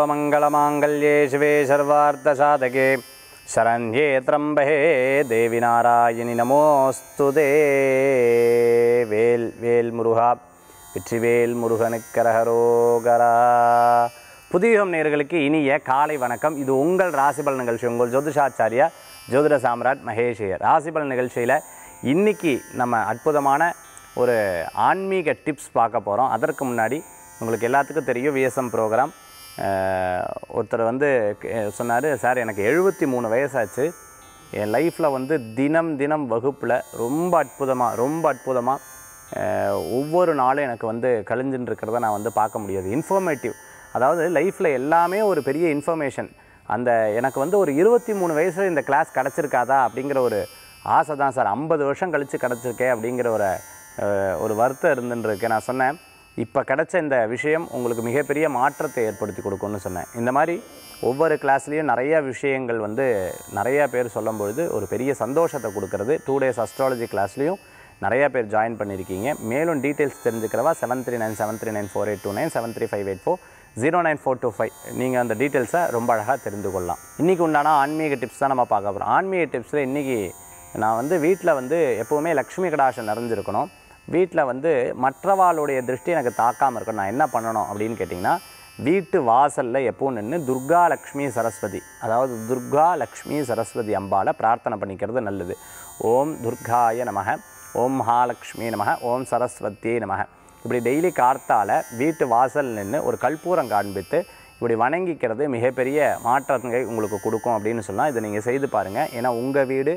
सर्वमङ्गलमाङ्गल्ये शिवे सर्वार्थसाधके शरण्ये त्र्यम्बहे देवि नारायणि நமோஸ்து வேல் வேல் முருகா வெற்றிவேல் முருகனுக்கரகரோகரா புதியுகம் நேர்களுக்கு இனிய காலை வணக்கம் இது உங்கள் ராசிபல் நிகழ்ச்சி உங்கள் ஜோதிஷாச்சாரியா ஜோதிட சாம்ராட் மகேஷியர் ராசிபல் நிகழ்ச்சியில் இன்னைக்கு நம்ம அற்புதமான ஒரு ஆன்மீக டிப்ஸ் பார்க்க போகிறோம் அதற்கு முன்னாடி உங்களுக்கு எல்லாத்துக்கும் தெரியும் விஎஸ்எம் ப்ரோக்ராம் ஒருத்தர் வந்து சொன்னார் சார் எனக்கு எழுபத்தி மூணு வயசாச்சு என் லைஃப்பில் வந்து தினம் தினம் வகுப்பில் ரொம்ப அற்புதமாக ரொம்ப அற்புதமாக ஒவ்வொரு நாளும் எனக்கு வந்து கழிஞ்சுன்னு இருக்கிறத நான் வந்து பார்க்க முடியாது இன்ஃபர்மேட்டிவ் அதாவது லைஃப்பில் எல்லாமே ஒரு பெரிய இன்ஃபர்மேஷன் அந்த எனக்கு வந்து ஒரு இருபத்தி மூணு வயசில் இந்த கிளாஸ் கிடச்சிருக்காதா அப்படிங்கிற ஒரு ஆசை தான் சார் ஐம்பது வருஷம் கழித்து கிடச்சிருக்கே அப்படிங்கிற ஒரு அஹ், ஒரு வருத்தம் இருந்துருக்கு நான் சொன்னேன் இப்போ கிடைச்ச இந்த விஷயம் உங்களுக்கு மிகப்பெரிய மாற்றத்தை ஏற்படுத்தி கொடுக்கும்னு சொன்னேன் இந்த மாதிரி ஒவ்வொரு கிளாஸ்லேயும் நிறைய விஷயங்கள் வந்து நிறைய பேர் சொல்லும்பொழுது ஒரு பெரிய சந்தோஷத்தை கொடுக்கறது டூ டேஸ் அஸ்ட்ராலஜி கிளாஸ்லேயும் நிறைய பேர் ஜாயின் பண்ணியிருக்கீங்க மேலும் டீட்டெயில்ஸ் தெரிஞ்சுக்கிறவா seven three nine seven three nine four eight two nine seven three five eight four zero nine four two five நீங்கள் அந்த டீட்டெயில்ஸை ரொம்ப அழகாக தெரிந்து கொள்ளலாம் இன்றைக்கி உண்டான ஆன்மீக டிப்ஸ் தான் நம்ம பார்க்க போகிறோம் ஆன்மீக டிப்ஸில் இன்றைக்கி நான் வந்து வீட்டில் வந்து எப்போவுமே லக்ஷ்மி கடாஷம் நிறைஞ்சிருக்கணும் வீட்டில் வந்து மற்றவாளுடைய திருஷ்டி எனக்கு தாக்காமல் இருக்கணும் நான் என்ன பண்ணணும் அப்படின்னு கேட்டிங்கன்னா வீட்டு வாசலில் எப்பவும் நின்று துர்கா லக்ஷ்மி சரஸ்வதி அதாவது துர்கா லக்ஷ்மி சரஸ்வதி அம்பால பிரார்த்தனை பண்ணிக்கிறது நல்லது ஓம் துர்காய நமக ஓம் மகாலட்சுமி நமக ஓம் சரஸ்வதியே நமக இப்படி டெய்லி கார்த்தால வீட்டு வாசல் நின்று ஒரு கற்பூரம் காண்பித்து இப்படி வணங்கிக்கிறது மிகப்பெரிய மாற்றங்களை உங்களுக்கு கொடுக்கும் அப்படின்னு சொல்லலாம் இதை நீங்கள் செய்து பாருங்கள் ஏன்னா உங்கள் வீடு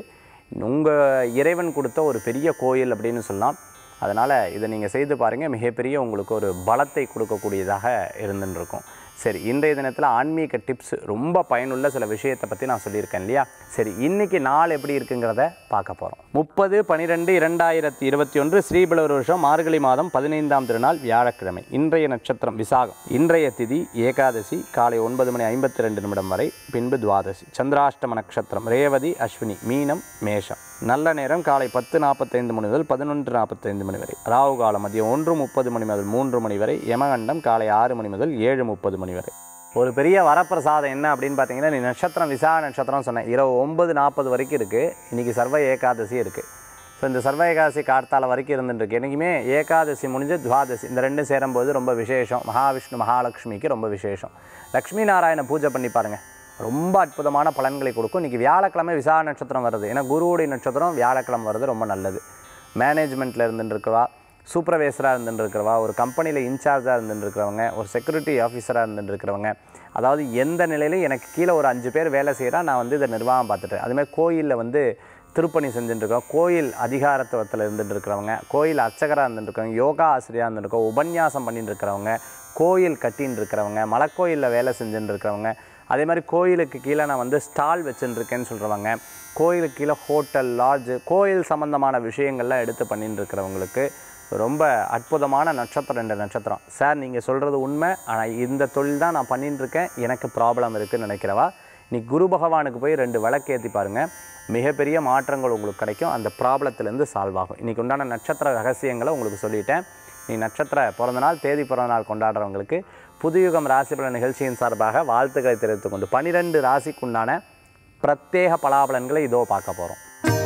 உங்கள் இறைவன் கொடுத்த ஒரு பெரிய கோயில் அப்படின்னு சொல்லலாம் அதனால் இதை நீங்கள் செய்து பாருங்கள் மிகப்பெரிய உங்களுக்கு ஒரு பலத்தை கொடுக்கக்கூடியதாக இருந்துன்னு இருக்கும் சரி இன்றைய தினத்தில் ஆன்மீக டிப்ஸ் ரொம்ப பயனுள்ள சில விஷயத்தை பற்றி நான் சொல்லியிருக்கேன் இல்லையா சரி இன்னைக்கு நாள் எப்படி இருக்குங்கிறத பார்க்க போகிறோம் முப்பது பன்னிரெண்டு இரண்டாயிரத்தி இருபத்தி ஒன்று ஸ்ரீபலர் வருஷம் மார்கழி மாதம் பதினைந்தாம் திருநாள் வியாழக்கிழமை இன்றைய நட்சத்திரம் விசாகம் இன்றைய திதி ஏகாதசி காலை ஒன்பது மணி ஐம்பத்தி ரெண்டு நிமிடம் வரை பின்பு துவாதசி சந்திராஷ்டம நட்சத்திரம் ரேவதி அஸ்வினி மீனம் மேஷம் நல்ல நேரம் காலை பத்து நாற்பத்தைந்து மணி முதல் பதினொன்று நாற்பத்தைந்து மணி வரை ராகு காலம் மதியம் ஒன்று முப்பது மணி முதல் மூன்று மணி வரை யமகண்டம் காலை ஆறு மணி முதல் ஏழு முப்பது மணி வரை ஒரு பெரிய வரப்பிரசாதம் என்ன அப்படின்னு பார்த்தீங்கன்னா நீ நட்சத்திரம் விசாக நட்சத்திரம் சொன்னேன் இரவு ஒன்பது நாற்பது வரைக்கும் இருக்குது இன்றைக்கி சர்வ ஏகாதசி இருக்குது ஸோ இந்த சர்வ ஏகாதசி கார்த்தால வரைக்கும் இருந்துருக்கு என்றைக்குமே ஏகாதசி முடிஞ்சு துவாதசி இந்த ரெண்டும் சேரும்போது ரொம்ப விசேஷம் மகாவிஷ்ணு மகாலட்சுமிக்கு ரொம்ப விசேஷம் லக்ஷ்மி நாராயண பூஜை பண்ணி பாருங்கள் ரொம்ப அற்புதமான பலன்களை கொடுக்கும் இன்றைக்கி வியாழக்கிழமை விசாக நட்சத்திரம் வருது ஏன்னா குருவுடைய நட்சத்திரம் வியாழக்கிழமை வருது ரொம்ப நல்லது மேனேஜ்மெண்ட்டில் இருந்துருக்கவா சூப்பர்வைசராக இருந்துருக்கிறவா ஒரு கம்பெனியில் இன்சார்ஜாக இருந்துருக்கிறவங்க ஒரு செக்யூரிட்டி ஆஃபீஸராக இருந்துருக்கிறவங்க அதாவது எந்த நிலையிலும் எனக்கு கீழே ஒரு அஞ்சு பேர் வேலை செய்கிறா நான் வந்து இதை நிர்வாகம் பார்த்துட்டேன் அதுமாதிரி கோயிலில் வந்து திருப்பணி செஞ்சுட்டுருக்கோம் கோயில் அதிகாரத்துவத்தில் இருந்துட்டு இருக்கிறவங்க கோயில் அர்ச்சகராக இருந்துருக்கவங்க யோகா ஆசிரியராக இருந்துருக்கோம் உபன்யாசம் பண்ணிட்டு இருக்கிறவங்க கோயில் கட்டின்னு இருக்கிறவங்க மலைக்கோயிலில் வேலை செஞ்சுட்டு இருக்கிறவங்க அதே மாதிரி கோயிலுக்கு கீழே நான் வந்து ஸ்டால் வச்சுட்டுருக்கேன்னு சொல்கிறவங்க கோயிலுக்கு கீழே ஹோட்டல் லாட்ஜு கோயில் சம்மந்தமான விஷயங்கள்லாம் எடுத்து பண்ணிட்டு இருக்கிறவங்களுக்கு ரொம்ப அற்புதமான நட்சத்திரம் ரெண்டு நட்சத்திரம் சார் நீங்கள் சொல்கிறது உண்மை ஆனால் இந்த தொழில் தான் நான் பண்ணிட்டு இருக்கேன் எனக்கு ப்ராப்ளம் இருக்குதுன்னு நினைக்கிறவா இன்னைக்கு குரு பகவானுக்கு போய் ரெண்டு விளக்கு ஏற்றி பாருங்கள் மிகப்பெரிய மாற்றங்கள் உங்களுக்கு கிடைக்கும் அந்த ப்ராப்ளத்துலேருந்து சால்வ் ஆகும் இன்றைக்கி உண்டான நட்சத்திர ரகசியங்களை உங்களுக்கு சொல்லிட்டேன் நீ நட்சத்திர பிறந்த நாள் தேதி பிறந்த நாள் கொண்டாடுறவங்களுக்கு புதுயுகம் ராசிபல நிகழ்ச்சியின் சார்பாக வாழ்த்துக்களை தெரிவித்துக் கொண்டு பனிரெண்டு ராசிக்குண்டான பிரத்யேக பலாபலன்களை இதோ பார்க்க போகிறோம்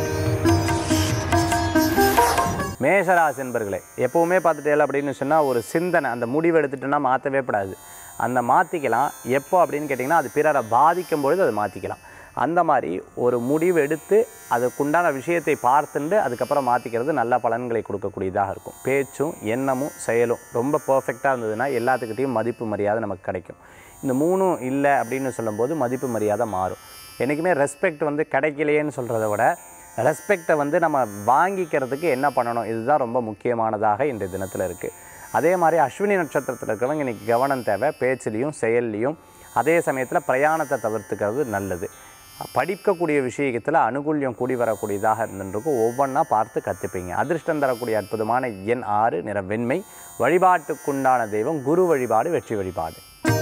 மேஷராசி என்பர்களே எப்போவுமே பார்த்துட்டேல அப்படின்னு சொன்னால் ஒரு சிந்தனை அந்த முடிவு எடுத்துட்டோன்னா மாற்றவே கூடாது அந்த மாற்றிக்கலாம் எப்போ அப்படின்னு கேட்டிங்கன்னா அது பிறரை பாதிக்கும் பொழுது அதை மாற்றிக்கலாம் அந்த மாதிரி ஒரு முடிவு எடுத்து அதுக்குண்டான விஷயத்தை பார்த்துட்டு அதுக்கப்புறம் மாற்றிக்கிறது நல்ல பலன்களை கொடுக்கக்கூடியதாக இருக்கும் பேச்சும் எண்ணமும் செயலும் ரொம்ப பர்ஃபெக்டாக இருந்ததுன்னா எல்லாத்துக்கிட்டையும் மதிப்பு மரியாதை நமக்கு கிடைக்கும் இந்த மூணும் இல்லை அப்படின்னு சொல்லும்போது மதிப்பு மரியாதை மாறும் என்றைக்குமே ரெஸ்பெக்ட் வந்து கிடைக்கலையேன்னு சொல்கிறத விட ரெஸ்பெக்டை வந்து நம்ம வாங்கிக்கிறதுக்கு என்ன பண்ணணும் இதுதான் ரொம்ப முக்கியமானதாக இன்றைய தினத்தில் இருக்குது அதே மாதிரி அஸ்வினி நட்சத்திரத்தில் இருக்கிறவங்க இன்றைக்கி கவனம் தேவை பேச்சுலேயும் செயல்லையும் அதே சமயத்தில் பிரயாணத்தை தவிர்த்துக்கிறது நல்லது படிக்கக்கூடிய விஷயத்தில் அனுகூல்யம் கூடி வரக்கூடியதாக இருந்துருக்கும் ஒவ்வொன்றா பார்த்து கற்றுப்பீங்க அதிர்ஷ்டம் தரக்கூடிய அற்புதமான எண் ஆறு நிற வெண்மை வழிபாட்டுக்குண்டான தெய்வம் குரு வழிபாடு வெற்றி வழிபாடு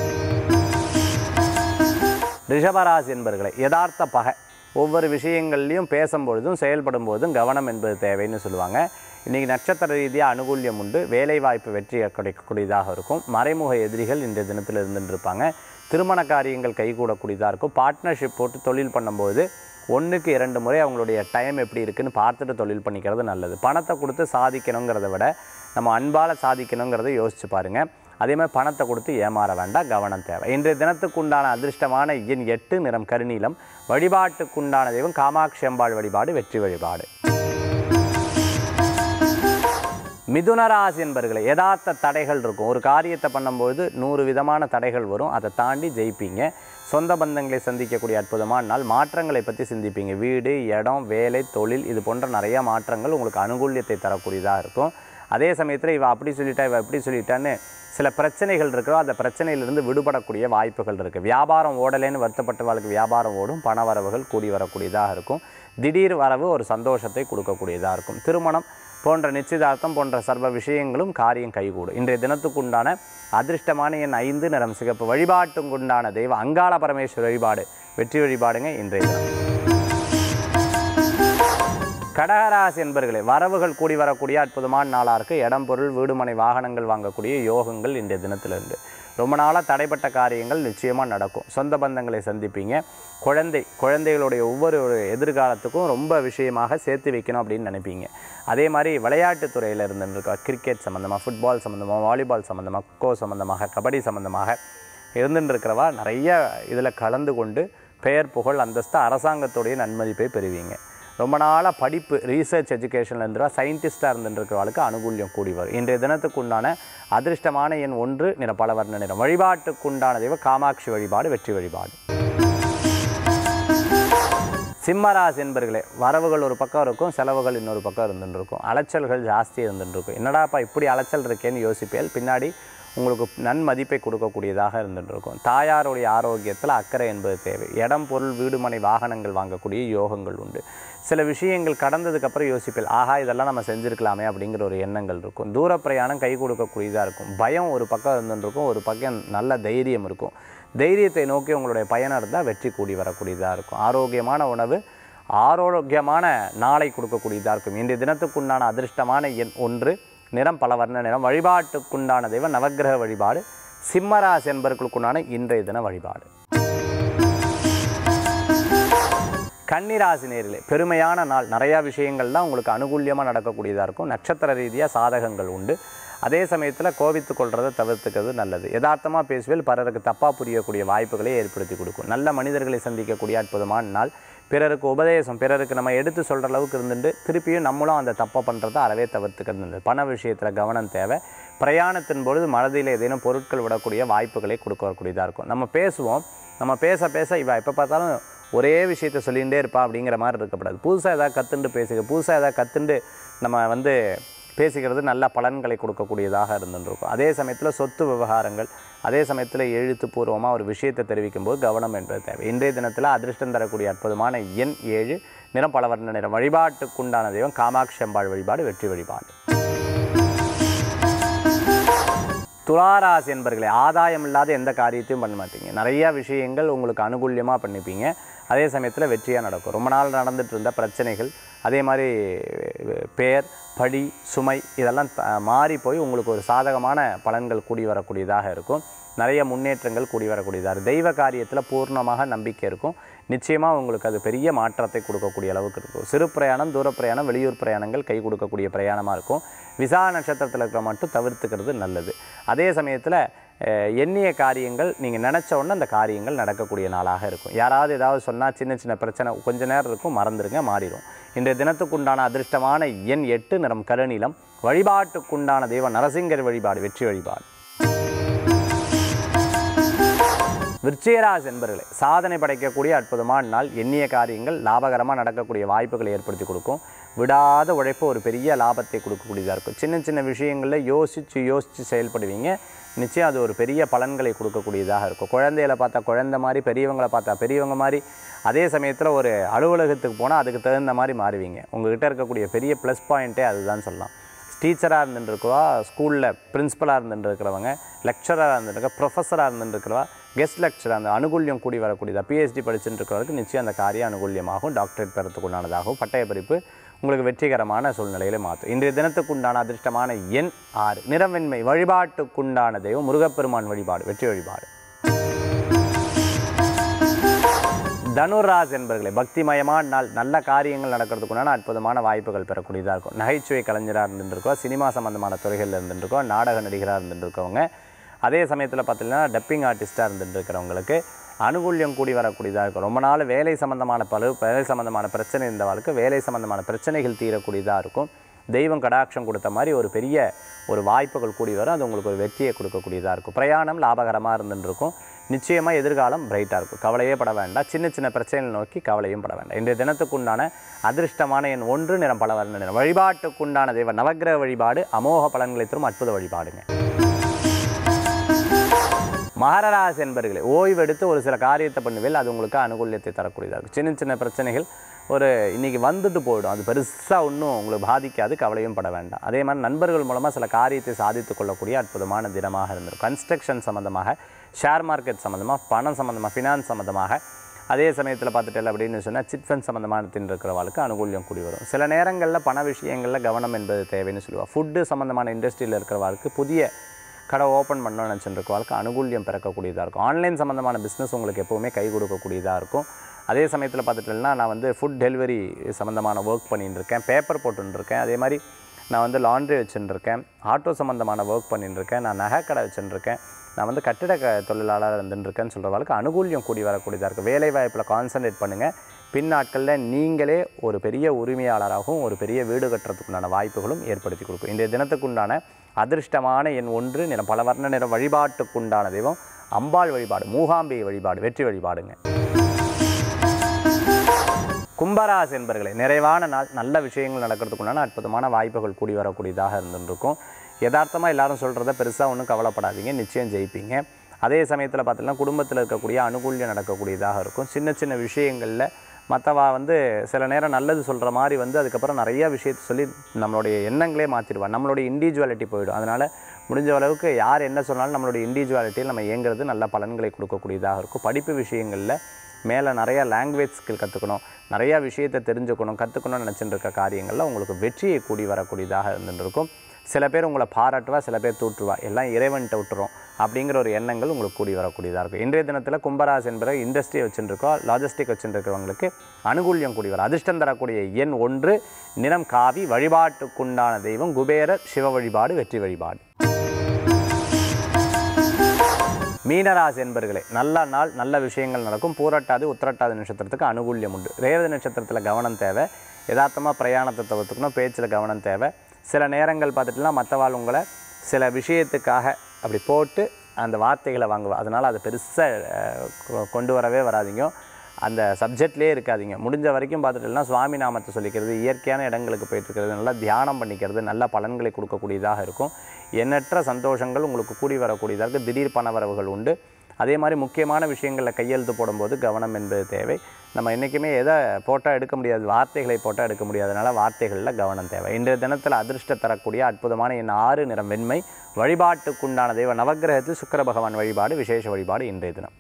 ரிஷபராசி என்பர்களை யதார்த்த பகை ஒவ்வொரு விஷயங்கள்லையும் பேசும்பொழுதும் செயல்படும் போதும் கவனம் என்பது தேவைன்னு சொல்லுவாங்க இன்றைக்கி நட்சத்திர ரீதியாக அனுகூல்யம் உண்டு வேலைவாய்ப்பு வெற்றி கிடைக்கக்கூடியதாக இருக்கும் மறைமுக எதிரிகள் இன்றைய தினத்தில் இருந்துட்டு இருப்பாங்க திருமண காரியங்கள் கைகூடக்கூடியதாக இருக்கும் பார்ட்னர்ஷிப் போட்டு தொழில் பண்ணும்போது ஒன்றுக்கு இரண்டு முறை அவங்களுடைய டைம் எப்படி இருக்குன்னு பார்த்துட்டு தொழில் பண்ணிக்கிறது நல்லது பணத்தை கொடுத்து சாதிக்கணுங்கிறத விட நம்ம அன்பால் சாதிக்கணுங்கிறத யோசிச்சு பாருங்கள் அதே மாதிரி பணத்தை கொடுத்து ஏமாற வேண்டாம் கவனம் தேவை இன்றைய தினத்துக்குண்டான அதிர்ஷ்டமான எண் எட்டு நிறம் கருநீலம் வழிபாட்டுக்குண்டான தெய்வம் காமாட்சி அம்பாள் வழிபாடு வெற்றி வழிபாடு மிதுன ராசி என்பர்களே யதார்த்த தடைகள் இருக்கும் ஒரு காரியத்தை பண்ணும்போது நூறு விதமான தடைகள் வரும் அதை தாண்டி ஜெயிப்பீங்க சொந்த பந்தங்களை சந்திக்கக்கூடிய அற்புதமான நாள் மாற்றங்களை பற்றி சிந்திப்பீங்க வீடு இடம் வேலை தொழில் இது போன்ற நிறைய மாற்றங்கள் உங்களுக்கு அனுகூல்யத்தை தரக்கூடியதாக இருக்கும் அதே சமயத்தில் இவ அப்படி சொல்லிட்டா இவ இப்படி சொல்லிட்டான்னு சில பிரச்சனைகள் இருக்கிறோ அந்த பிரச்சனையிலிருந்து விடுபடக்கூடிய வாய்ப்புகள் இருக்குது வியாபாரம் ஓடலைன்னு வருத்தப்பட்டவர்களுக்கு வியாபாரம் ஓடும் பண வரவுகள் கூடி வரக்கூடியதாக இருக்கும் திடீர் வரவு ஒரு சந்தோஷத்தை கொடுக்கக்கூடியதாக இருக்கும் திருமணம் போன்ற நிச்சயதார்த்தம் போன்ற சர்வ விஷயங்களும் காரியம் கைகூடும் இன்றைய தினத்துக்குண்டான அதிர்ஷ்டமான எண் ஐந்து நிறம் சிகப்பு வழிபாட்டுக்குண்டான தெய்வ அங்காள பரமேஸ்வர வழிபாடு வெற்றி வழிபாடுங்க இன்றைய தினம் கடகராசி என்பர்களே வரவுகள் கூடி வரக்கூடிய அற்புதமான நாளாக இருக்குது இடம் பொருள் வீடுமனை வாகனங்கள் வாங்கக்கூடிய யோகங்கள் இன்றைய தினத்திலிருந்து ரொம்ப நாளாக தடைப்பட்ட காரியங்கள் நிச்சயமாக நடக்கும் சொந்த பந்தங்களை சந்திப்பீங்க குழந்தை குழந்தைகளுடைய ஒவ்வொரு ஒரு எதிர்காலத்துக்கும் ரொம்ப விஷயமாக சேர்த்து வைக்கணும் அப்படின்னு நினைப்பீங்க அதே மாதிரி விளையாட்டுத் துறையில் இருந்துருக்கா கிரிக்கெட் சம்மந்தமாக ஃபுட்பால் சம்மந்தமாக வாலிபால் சம்மந்தமாக கொக்கோ சம்மந்தமாக கபடி சம்மந்தமாக இருந்துட்டு இருக்கிறவா நிறைய இதில் கலந்து கொண்டு பெயர் புகழ் அந்தஸ்து அரசாங்கத்துடைய நன்மதிப்பை பெறுவீங்க ரொம்ப நாளாக படிப்பு ரீசர்ச் எஜுகேஷனில் இருந்துருவா சயின்டிஸ்ட்டாக இருந்துருக்கிறவளுக்கு அனுகூல்யம் கூடி வரும் இன்றைய தினத்துக்குண்டான அதிர்ஷ்டமான எண் ஒன்று நிற பல வர்ண நிறம் வழிபாட்டுக்குண்டான தெய்வம் காமாட்சி வழிபாடு வெற்றி வழிபாடு சிம்மராசி என்பர்களே வரவுகள் ஒரு பக்கம் இருக்கும் செலவுகள் இன்னொரு பக்கம் இருந்துட்டு இருக்கும் அலைச்சல்கள் ஜாஸ்தி இருந்துட்டு இருக்கும் என்னடாப்பா இப்படி அலைச்சல் இருக்கேன்னு யோசிப்பேல் பின்னாடி உங்களுக்கு நன்மதிப்பை கொடுக்கக்கூடியதாக இருந்துட்டு இருக்கும் தாயாருடைய ஆரோக்கியத்தில் அக்கறை என்பது தேவை இடம் பொருள் வீடுமனை வாகனங்கள் வாங்கக்கூடிய யோகங்கள் உண்டு சில விஷயங்கள் கடந்ததுக்கப்புறம் யோசிப்பேல் ஆஹா இதெல்லாம் நம்ம செஞ்சுருக்கலாமே அப்படிங்கிற ஒரு எண்ணங்கள் இருக்கும் தூர பிரயாணம் கை கொடுக்கக்கூடியதாக இருக்கும் பயம் ஒரு பக்கம் இருந்துட்டு இருக்கும் ஒரு பக்கம் நல்ல தைரியம் இருக்கும் தைரியத்தை நோக்கி உங்களுடைய பயணம் இருந்தால் வெற்றி கூடி வரக்கூடியதாக இருக்கும் ஆரோக்கியமான உணவு ஆரோக்கியமான நாளை கொடுக்கக்கூடியதாக இருக்கும் இன்றைய தினத்துக்குண்டான அதிர்ஷ்டமான எண் ஒன்று நிறம் பல வர்ண நிறம் வழிபாட்டுக்குண்டான தெய்வம் நவக்கிரக வழிபாடு சிம்மராசி என்பவர்களுக்குண்டான இன்றைய தின வழிபாடு கன்னிராசி நேரிலே பெருமையான நாள் நிறையா விஷயங்கள்லாம் உங்களுக்கு அனுகூல்யமாக நடக்கக்கூடியதாக இருக்கும் நட்சத்திர ரீதியாக சாதகங்கள் உண்டு அதே சமயத்தில் கோபித்து கொள்றதை தவிர்த்துக்கிறது நல்லது யதார்த்தமாக பேசுவேல் பிறருக்கு தப்பாக புரியக்கூடிய வாய்ப்புகளை ஏற்படுத்தி கொடுக்கும் நல்ல மனிதர்களை சந்திக்கக்கூடிய அற்புதமான நாள் பிறருக்கு உபதேசம் பிறருக்கு நம்ம எடுத்து சொல்கிற அளவுக்கு இருந்துட்டு திருப்பியும் நம்மளும் அந்த தப்பை பண்ணுறதை அறவே தவிர்த்துக்கிறது நல்லது பண விஷயத்தில் கவனம் தேவை பிரயாணத்தின் பொழுது மனதில் ஏதேனும் பொருட்கள் விடக்கூடிய வாய்ப்புகளை கொடுக்க வரக்கூடியதாக இருக்கும் நம்ம பேசுவோம் நம்ம பேச பேச இவ எப்போ பார்த்தாலும் ஒரே விஷயத்த சொல்லிகிட்டே இருப்பா அப்படிங்கிற மாதிரி இருக்கக்கூடாது புதுசாக ஏதாவது கற்றுண்டு பேசுக புதுசாக ஏதாவது கற்றுண்டு நம்ம வந்து பேசிக்கிறது நல்ல பலன்களை கொடுக்கக்கூடியதாக இருந்துருக்கும் அதே சமயத்தில் சொத்து விவகாரங்கள் அதே சமயத்தில் எழுத்துப்பூர்வமாக ஒரு விஷயத்தை தெரிவிக்கும் போது கவனம் என்பது தேவை இன்றைய தினத்தில் அதிர்ஷ்டம் தரக்கூடிய அற்புதமான எண் ஏழு நிறம் பல வர்ண நிறம் வழிபாட்டுக்குண்டான தெய்வம் காமாட்சி அம்பாள் வழிபாடு வெற்றி வழிபாடு துளாராசி என்பர்களே ஆதாயம் இல்லாத எந்த காரியத்தையும் பண்ண மாட்டீங்க நிறைய விஷயங்கள் உங்களுக்கு அனுகூல்யமாக பண்ணிப்பீங்க அதே சமயத்தில் வெற்றியாக நடக்கும் ரொம்ப நாள் நடந்துட்டு இருந்த பிரச்சனைகள் அதே மாதிரி பேர் படி சுமை இதெல்லாம் த- மாறி போய் உங்களுக்கு ஒரு சாதகமான பலன்கள் கூடி வரக்கூடியதாக இருக்கும் நிறைய முன்னேற்றங்கள் கூடி வரக்கூடியதாக இருக்கும் தெய்வ காரியத்தில் பூர்ணமாக நம்பிக்கை இருக்கும் நிச்சயமாக உங்களுக்கு அது பெரிய மாற்றத்தை கொடுக்கக்கூடிய அளவுக்கு இருக்கும் சிறு பிரயாணம் தூர பிரயாணம் வெளியூர் பிரயாணங்கள் கை கொடுக்கக்கூடிய பிரயாணமாக இருக்கும் விசா நட்சத்திரத்தில் இருக்கிற மட்டும் தவிர்த்துக்கிறது நல்லது அதே சமயத்தில் அஹ், எண்ணிய காரியங்கள் நீங்கள் நினச்ச உடனே அந்த காரியங்கள் நடக்கக்கூடிய நாளாக இருக்கும் யாராவது ஏதாவது சொன்னால் சின்ன சின்ன பிரச்சனை கொஞ்ச நேரம் இருக்கும் மறந்துடுங்க மாறிடும் இன்றைய தினத்துக்குண்டான அதிர்ஷ்டமான எண் எட்டு நிறம் கருநீலம் வழிபாட்டுக்குண்டான தெய்வம் நரசிங்கர் வழிபாடு வெற்றி வழிபாடு விருச்சிகராசி என்பர்களே சாதனை படைக்கக்கூடிய அற்புதமான நாள் எண்ணிய காரியங்கள் லாபகரமாக நடக்கக்கூடிய வாய்ப்புகளை ஏற்படுத்தி கொடுக்கும் விடாத உழைப்பு ஒரு பெரிய லாபத்தை கொடுக்கக்கூடியதாக இருக்கும் சின்ன சின்ன விஷயங்களில் யோசித்து யோசித்து செயல்படுவீங்க நிச்சயம் அது ஒரு பெரிய பலன்களை கொடுக்கக்கூடியதாக இருக்கும் குழந்தைகளை பார்த்தா குழந்தை மாதிரி பெரியவங்களை பார்த்தா பெரியவங்க மாதிரி அதே சமயத்தில் ஒரு அலுவலகத்துக்கு போனால் அதுக்கு தகுந்த மாதிரி மாறுவீங்க உங்ககிட்ட இருக்கக்கூடிய பெரிய ப்ளஸ் பாயிண்ட்டே அதுதான் சொல்லலாம் டீச்சராக இருந்துருக்குவா ஸ்கூலில் பிரின்ஸிபலாக இருந்துருக்கிறவங்க லெக்சராக இருந்துருக்க ப்ரொஃபஸராக இருந்துருக்கிறவா கெஸ்ட் லெக்சராக அந்த அனுகூல்யம் கூடி வரக்கூடியதா பிஹெச்டி படிச்சுட்டு இருக்கிறவருக்கு நிச்சயம் அந்த காரியம் அனுகூல்யமாகும் டாக்டரேட் பெறத்துக்கு உண்டானதாகவும் பட்டய படிப்பு உங்களுக்கு வெற்றிகரமான சூழ்நிலையில மாற்றும் இன்றைய தினத்துக்குண்டான அதிர்ஷ்டமான எண் ஆறு நிறவெண்மை வழிபாட்டுக்குண்டான தெய்வம் முருகப்பெருமான் வழிபாடு வெற்றி வழிபாடு தனுராஸ் என்பர்களே பக்திமயமான நாள் நல்ல காரியங்கள் நடக்கிறதுக்குண்டான அற்புதமான வாய்ப்புகள் பெறக்கூடியதாக இருக்கும் நகைச்சுவை கலைஞராக இருந்துருக்கோம் சினிமா சம்பந்தமான துறைகளில் இருந்துருக்கோம் நாடக நடிகராக இருந்துருக்கவங்க அதே சமயத்தில் பார்த்தீங்கன்னா டப்பிங் ஆர்டிஸ்ட்டாக இருந்துட்டு இருக்கிறவங்களுக்கு அனுகூல்யம் கூடி வரக்கூடியதாக இருக்கும் ரொம்ப நாள் வேலை சம்பந்தமான பல வேலை சம்பந்தமான பிரச்சனை இருந்தவர்களுக்கு வேலை சம்பந்தமான பிரச்சனைகள் தீரக்கூடியதாக இருக்கும் தெய்வம் கடாட்சம் கொடுத்த மாதிரி ஒரு பெரிய ஒரு வாய்ப்புகள் கூடி வரும் அது உங்களுக்கு ஒரு வெற்றியை கொடுக்கக்கூடியதாக இருக்கும் பிரயாணம் லாபகரமாக இருந்துட்டு இருக்கும் நிச்சயமாக எதிர்காலம் பிரைட்டாக இருக்கும் கவலையே பட வேண்டாம் சின்ன சின்ன பிரச்சனைகள் நோக்கி கவலையும் பட வேண்டாம் இன்றைய தினத்துக்குண்டான அதிர்ஷ்டமான எண் ஒன்று நிறம் பல வர்ண நிறம் வழிபாட்டுக்குண்டான தெய்வ நவக்கிரக வழிபாடு அமோக பலன்களை தரும் அற்புத வழிபாடுங்க மகரராசி என்பர்களே ஓய்வெடுத்து ஒரு சில காரியத்தை பண்ணுவேல் அது உங்களுக்கு அனுகூல்யத்தை தரக்கூடியதாக இருக்கும் சின்ன சின்ன பிரச்சனைகள் ஒரு இன்னைக்கு வந்துட்டு போயிடும் அது பெருசாக ஒன்றும் உங்களுக்கு பாதிக்காது கவலையும் பட வேண்டாம் அதே மாதிரி நண்பர்கள் மூலமாக சில காரியத்தை சாதித்து கொள்ளக்கூடிய அற்புதமான தினமாக இருந்திருக்கும் கன்ஸ்ட்ரக்ஷன் சம்மந்தமாக ஷேர் மார்க்கெட் சம்மந்தமாக பணம் சம்மந்தமாக ஃபினான்ஸ் சம்மந்தமாக அதே சமயத்தில் பார்த்துட்டேன் அப்படின்னு சொன்னால் சிட் ஃபண்ட் சம்மந்தமானத்தின் இருக்கிறவளுக்கு அனுகூல்யம் கூடி வரும் சில நேரங்களில் பண விஷயங்களில் கவனம் என்பது தேவைன்னு சொல்லுவாள் ஃபுட்டு சம்மந்தமான இண்டஸ்ட்ரியில் இருக்கிறவளுக்கு புதிய கடை ஓப்பன் பண்ணணும்னு நினச்சிட்டு வாழ்க்கை அனுகூல்யம் பிறக்கக்கூடியதாக இருக்கும் ஆன்லைன் சம்மந்தமான பிஸ்னஸ் உங்களுக்கு எப்போவுமே கை கொடுக்கக்கூடியதாக இருக்கும் அதே சமயத்தில் பார்த்துட்டேன்னா நான் வந்து ஃபுட் டெலிவரி சம்மந்தமான ஒர்க் பண்ணிட்டு இருக்கேன் பேப்பர் போட்டுன்னு இருக்கேன் அதே மாதிரி நான் வந்து லாண்ட்ரி வச்சுட்டு இருக்கேன் ஆட்டோ சம்மந்தமான ஒர்க் பண்ணிட்டு இருக்கேன் நான் நகை கடை வச்சுட்டு இருக்கேன் நான் வந்து கட்டிட க தொழிலாளர் இருந்துட்டு இருக்கேன்னு சொல்கிறவளுக்கு அனுகூல்யம் கூடி வரக்கூடியதாக இருக்குது வேலை வாய்ப்பில் கான்சன்ட்ரேட் பண்ணுங்கள் பின் நாட்களில் நீங்களே ஒரு பெரிய உரிமையாளராகவும் ஒரு பெரிய வீடு கட்டுறதுக்குண்டான வாய்ப்புகளும் ஏற்படுத்தி கொடுக்கும் இன்றைய தினத்துக்குண்டான அதிர்ஷ்டமான எண் ஒன்று நிறம் பல வர்ண நிறம் வழிபாட்டுக்குண்டான தெய்வம் அம்பாள் வழிபாடு மூகாம்பிகை வழிபாடு வெற்றி வழிபாடுங்க கும்பராசி என்பர்களே நிறைவான நாள் நல்ல விஷயங்கள் நடக்கிறதுக்குண்டான அற்புதமான வாய்ப்புகள் கூடி வரக்கூடியதாக இருந்துருக்கும் யதார்த்தமாக எல்லாரும் சொல்கிறத பெருசாக ஒன்றும் கவலைப்படாதீங்க நிச்சயம் ஜெயிப்பீங்க அதே சமயத்தில் பார்த்தீங்கன்னா குடும்பத்தில் இருக்கக்கூடிய அனுகூல்யம் நடக்கக்கூடியதாக இருக்கும் சின்ன சின்ன விஷயங்களில் மற்றவா வந்து சில நேரம் நல்லது சொல்கிற மாதிரி வந்து அதுக்கப்புறம் நிறைய விஷயத்தை சொல்லி நம்மளுடைய எண்ணங்களே மாற்றிடுவா நம்மளுடைய இண்டிவிஜுவாலிட்டி போயிடும் அதனால் முடிஞ்ச அளவுக்கு யார் என்ன சொன்னாலும் நம்மளுடைய இண்டிவிஜுவாலிட்டியில் நம்ம இயங்குறது நல்ல பலன்களை கொடுக்கக்கூடியதாக இருக்கும் படிப்பு விஷயங்களில் மேலே நிறையா லாங்குவேஜ் ஸ்கில் கற்றுக்கணும் நிறையா விஷயத்தை தெரிஞ்சுக்கணும் கற்றுக்கணும்னு நினச்சிட்டு இருக்க காரியங்களில் உங்களுக்கு வெற்றியை கூடி வரக்கூடியதாக இருந்துருக்கும் சில பேர் உங்களை பாராட்டுவா சில பேர் தூற்றுவா எல்லாம் இறைவன்கிட்ட விட்டுரும் அப்படிங்கிற ஒரு எண்ணங்கள் உங்களுக்கு கூடி வரக்கூடியதாக இருக்கும் இன்றைய தினத்தில் கும்பராசி என்பது இண்டஸ்ட்ரி வச்சுருக்கோம் லாஜிஸ்டிக் வச்சுருக்கிறவங்களுக்கு அனுகூல்யம் கூடி வரும் அதிர்ஷ்டம் தரக்கூடிய எண் ஒன்று நிறம் காவி வழிபாட்டுக்குண்டான தெய்வம் குபேரர் சிவ வழிபாடு வெற்றி வழிபாடு மீனராசி என்பர்களே நல்ல நாள் நல்ல விஷயங்கள் நடக்கும் பூரட்டாது உத்திரட்டாதி நட்சத்திரத்துக்கு அனுகூல்யம் உண்டு ரேவதி நட்சத்திரத்தில் கவனம் தேவை யதார்த்தமாக பிரயாணத்தை தவிர்த்துக்கணும் பேச்சில் கவனம் தேவை சில நேரங்கள் பார்த்துட்டுனா மற்றவாள் உங்களை சில விஷயத்துக்காக அப்படி போட்டு அந்த வார்த்தைகளை வாங்குவா அதனால் அதை பெருசாக கொண்டு வரவே வராதீங்க அந்த சப்ஜெக்ட்லேயே இருக்காதீங்க முடிஞ்ச வரைக்கும் பார்த்துட்டுனா சுவாமி நாமத்தை சொல்லிக்கிறது இயற்கையான இடங்களுக்கு போயிட்டு இருக்கிறது நல்லா தியானம் பண்ணிக்கிறது நல்ல பலன்களை கொடுக்கக்கூடியதாக இருக்கும் எண்ணற்ற சந்தோஷங்கள் உங்களுக்கு கூடி வரக்கூடியதாக இருக்குது திடீர் பணவரவுகள் உண்டு அதே மாதிரி முக்கியமான விஷயங்களில் கையெழுத்து போடும்போது கவனம் என்பது தேவை நம்ம என்றைக்குமே எதை போட்டால் எடுக்க முடியாது வார்த்தைகளை போட்டால் எடுக்க முடியாதனால வார்த்தைகளில் கவனம் தேவை இன்றைய தினத்தில் அதிர்ஷ்டம் தரக்கூடிய அற்புதமான என் ஆறு நிறம் வெண்மை வழிபாட்டுக்குண்டான தெய்வ நவக்கிரகத்தில் சுக்கிர பகவான் வழிபாடு விசேஷ வழிபாடு இன்றைய தினம்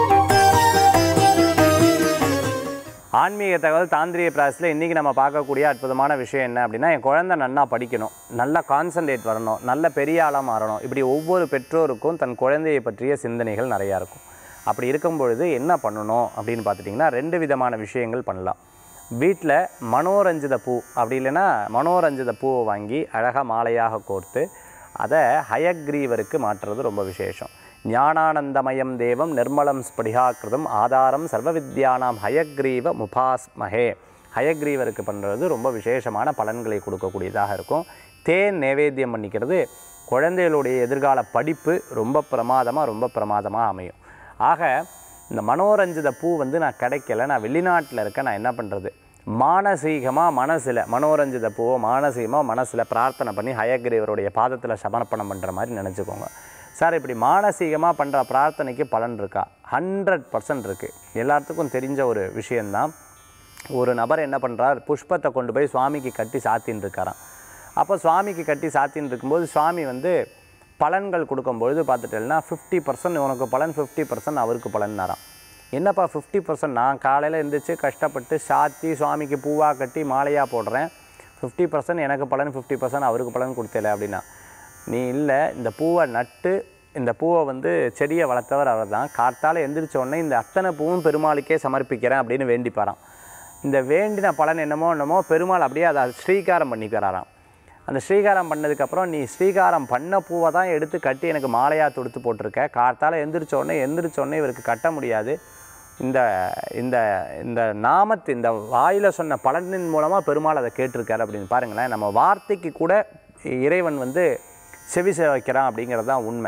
ஆன்மீக தகவல் தாந்திரிய பிராசஸில் இன்றைக்கி நம்ம பார்க்கக்கூடிய அற்புதமான விஷயம் என்ன அப்படின்னா என் குழந்தை நன்னா படிக்கணும் நல்லா கான்சன்ட்ரேட் வரணும் நல்ல பெரிய ஆளாக மாறணும் இப்படி ஒவ்வொரு பெற்றோருக்கும் தன் குழந்தையை பற்றிய சிந்தனைகள் நிறையா இருக்கும் அப்படி இருக்கும் பொழுது என்ன பண்ணணும் அப்படின்னு பார்த்துட்டிங்கன்னா ரெண்டு விதமான விஷயங்கள் பண்ணலாம் வீட்டில் மனோரஞ்சித பூ அப்படி இல்லைன்னா மனோரஞ்சித பூவை வாங்கி அழகாக மாலையாக கோர்த்து அதை ஹயக்ரீவருக்கு மாற்றுறது ரொம்ப விசேஷம் ஞானானந்தமயம் தேவம் நிர்மலம் ஸ்படிகாக்கிருதம் ஆதாரம் சர்வ வித்யானாம் ஹயக்ரீவ முபாஸ்மஹே ஹயக்ரீவருக்கு பண்ணுறது ரொம்ப விசேஷமான பலன்களை கொடுக்கக்கூடியதாக இருக்கும் தேன் நைவேத்தியம் பண்ணிக்கிறது குழந்தைகளுடைய எதிர்கால படிப்பு ரொம்ப பிரமாதமாக ரொம்ப பிரமாதமாக அமையும் ஆக இந்த மனோரஞ்சித பூ வந்து நான் கிடைக்கல நான் வெளிநாட்டில் இருக்கேன் நான் என்ன பண்ணுறது மானசீகமாக மனசில் மனோரஞ்சித பூவை மானசீகமாக மனசில் பிரார்த்தனை பண்ணி ஹயக்ரீவருடைய பாதத்தில் சமர்ப்பணம் பண்ணுற மாதிரி நினச்சிக்கோங்க சார் இப்படி மானசீகமாக பண்ணுற பிரார்த்தனைக்கு பலன் இருக்கா ஹண்ட்ரட் பர்சன்ட் இருக்குது எல்லாத்துக்கும் தெரிஞ்ச ஒரு விஷயந்தான் ஒரு நபர் என்ன பண்ணுறார் புஷ்பத்தை கொண்டு போய் சுவாமிக்கு கட்டி சாத்தின்னு இருக்காராம் அப்போ சுவாமிக்கு கட்டி சாத்தின்னு இருக்கும்போது சுவாமி வந்து பலன்கள் கொடுக்கும்பொழுது பார்த்துட்டேன்னா ஃபிஃப்டி பர்சன்ட் உனக்கு பலன் ஃபிஃப்டி பர்சன்ட் அவருக்கு பலன்னாராம் என்னப்பா ஃபிஃப்டி பர்சன்ட் நான் காலையில் எழுந்திரிச்சு கஷ்டப்பட்டு சாத்தி சுவாமிக்கு பூவாக கட்டி மாலையாக போடுறேன் ஃபிஃப்டி பர்சன்ட் எனக்கு பலன் ஃபிஃப்டி பர்சன்ட் அவருக்கு பலன் கொடுத்தல அப்படின்னா நீ இல்லை இந்த பூவை நட்டு இந்த பூவை வந்து செடியை வளர்த்தவர் அவர் தான் கார்த்தால எந்திரிச்ச உடனே இந்த அத்தனை பூவும் பெருமாளுக்கே சமர்ப்பிக்கிறேன் அப்படின்னு வேண்டிப்பாராம் இந்த வேண்டின பலன் என்னமோ என்னமோ பெருமாள் அப்படியே அதை ஸ்ரீகாரம் பண்ணிக்கிறாராம் அந்த ஸ்ரீகாரம் பண்ணதுக்கப்புறம் நீ ஸ்ரீகாரம் பண்ண பூவை தான் எடுத்து கட்டி எனக்கு மாலையாக தொடுத்து போட்டிருக்க கார்த்தால எந்திரிச்ச உடனே எந்திரிச்ச உடனே இவருக்கு கட்ட முடியாது இந்த இந்த இந்த நாமத்து இந்த வாயில் சொன்ன பலனின் மூலமாக பெருமாள் அதை கேட்டிருக்காரு அப்படின்னு பாருங்களேன் நம்ம வார்த்தைக்கு கூட இறைவன் வந்து செவி வைக்கிறான் அப்படிங்கிறது தான் உண்மை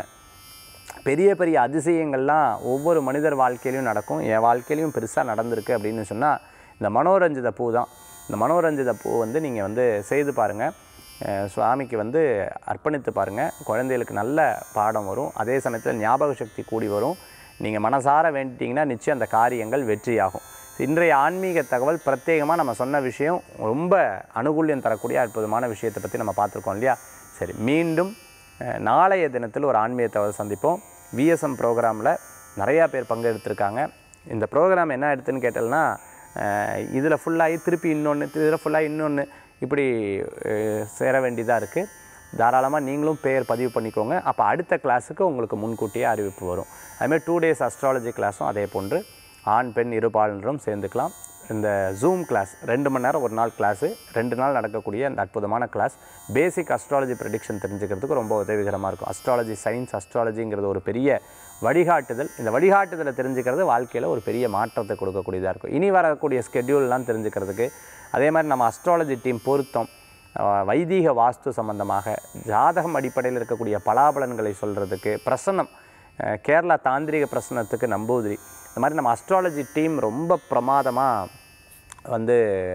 பெரிய பெரிய அதிசயங்கள்லாம் ஒவ்வொரு மனிதர் வாழ்க்கையிலையும் நடக்கும் என் வாழ்க்கையிலையும் பெருசாக நடந்திருக்கு அப்படின்னு சொன்னால் இந்த மனோரஞ்சித பூ தான் இந்த மனோரஞ்சித பூ வந்து நீங்கள் வந்து செய்து பாருங்கள் அஹ் சுவாமிக்கு வந்து அர்ப்பணித்து பாருங்கள் குழந்தைகளுக்கு நல்ல பாடம் வரும் அதே சமயத்தில் ஞாபக சக்தி கூடி வரும் நீங்கள் மனசார வேண்டிட்டீங்கன்னா நிச்சயம் அந்த காரியங்கள் வெற்றியாகும் இன்றைய ஆன்மீக தகவல் பிரத்யேகமாக நம்ம சொன்ன விஷயம் ரொம்ப அனுகூல்யம் தரக்கூடிய அற்புதமான விஷயத்தை பற்றி நம்ம பார்த்துருக்கோம் இல்லையா சரி மீண்டும் அஹ், நாளைய தினத்தில் ஒரு ஆன்மீக தகவல் சந்திப்போம் விஎஸ்எம் ப்ரோக்ராமில் நிறையா பேர் பங்கெடுத்திருக்காங்க இந்த ப்ரோக்ராம் என்ன எடுத்துன்னு கேட்டேன்னா இதில் ஃபுல்லாகி திருப்பி இன்னொன்று இதில் ஃபுல்லாக இன்னொன்று இப்படி அஹ், சேர வேண்டியதாக இருக்குது தாராளமாக நீங்களும் பெயர் பதிவு பண்ணிக்கோங்க அப்போ அடுத்த கிளாஸுக்கு உங்களுக்கு முன்கூட்டியே அறிவிப்பு வரும் அதுமாதிரி டூ டேஸ் அஸ்ட்ராலஜி கிளாஸும் அதே போன்று ஆண் பெண் இருபாலரும் சேர்ந்துக்கலாம் இந்த ஜூம் கிளாஸ் ரெண்டு மணி நேரம் ஒரு நாள் கிளாஸு ரெண்டு நாள் நடக்கக்கூடிய அந்த அற்புதமான கிளாஸ் பேசிக் அஸ்ட்ராலஜி ப்ரெடிக்ஷன் தெரிஞ்சுக்கிறதுக்கு ரொம்ப உதவிகரமாக இருக்கும் அஸ்ட்ராலஜி சயின்ஸ் அஸ்ட்ராலஜிங்கிறது ஒரு பெரிய வழிகாட்டுதல் இந்த வழிகாட்டுதலை தெரிஞ்சுக்கிறது வாழ்க்கையில் ஒரு பெரிய மாற்றத்தை கொடுக்கக்கூடியதாக இருக்கும் இனி வரக்கூடிய ஸ்கெட்யூல்லாம் தெரிஞ்சுக்கிறதுக்கு அதே மாதிரி நம்ம அஸ்ட்ராலஜி டீம் பொருத்தம் அஹ், வைதீக வாஸ்து சம்பந்தமாக ஜாதகம் அடிப்படையில் இருக்கக்கூடிய பலாபலன்களை சொல்கிறதுக்கு பிரசன்னம் அஹ், கேரளா தாந்திரிக பிரசனத்துக்கு நம்பூதிரி இந்த மாதிரி நம்ம அஸ்ட்ராலஜி டீம் ரொம்ப பிரமாதமாக வந்து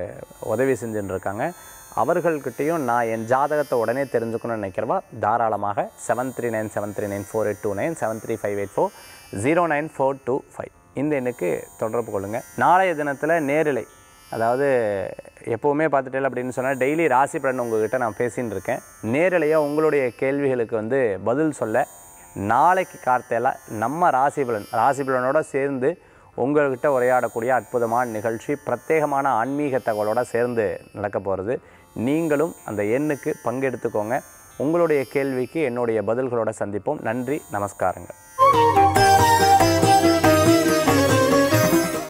உதவி செஞ்சுட்டு இருக்காங்க அவர்கள்கிட்டையும் நான் என் ஜாதகத்தை உடனே தெரிஞ்சுக்கணும்னு நினைக்கிறவா தாராளமாக seven three nine seven three nine four eight two nine seven three five eight four zero nine four two five இந்த எண்ணுக்கு தொடர்பு கொள்ளுங்கள் நாளைய தினத்தில் நேரிலை அதாவது எப்போவுமே பார்த்துட்டேன் அப்படின்னு சொன்னால் டெய்லி ராசி பலன் உங்ககிட்ட நான் பேசின்னு இருக்கேன் நேரலையாக உங்களுடைய கேள்விகளுக்கு வந்து பதில் சொல்ல நாளைக்கு கார்த்தையில் நம்ம ராசி பலன் ராசி பலனோட சேர்ந்து உங்கள்கிட்ட உரையாடக்கூடிய அற்புதமான நிகழ்ச்சி பிரத்யேகமான ஆன்மீக தகவலோட சேர்ந்து நடக்க போகிறது நீங்களும் அந்த எண்ணுக்கு பங்கெடுத்துக்கோங்க உங்களுடைய கேள்விக்கு என்னுடைய பதில்களோட சந்திப்போம் நன்றி நமஸ்காரங்கள்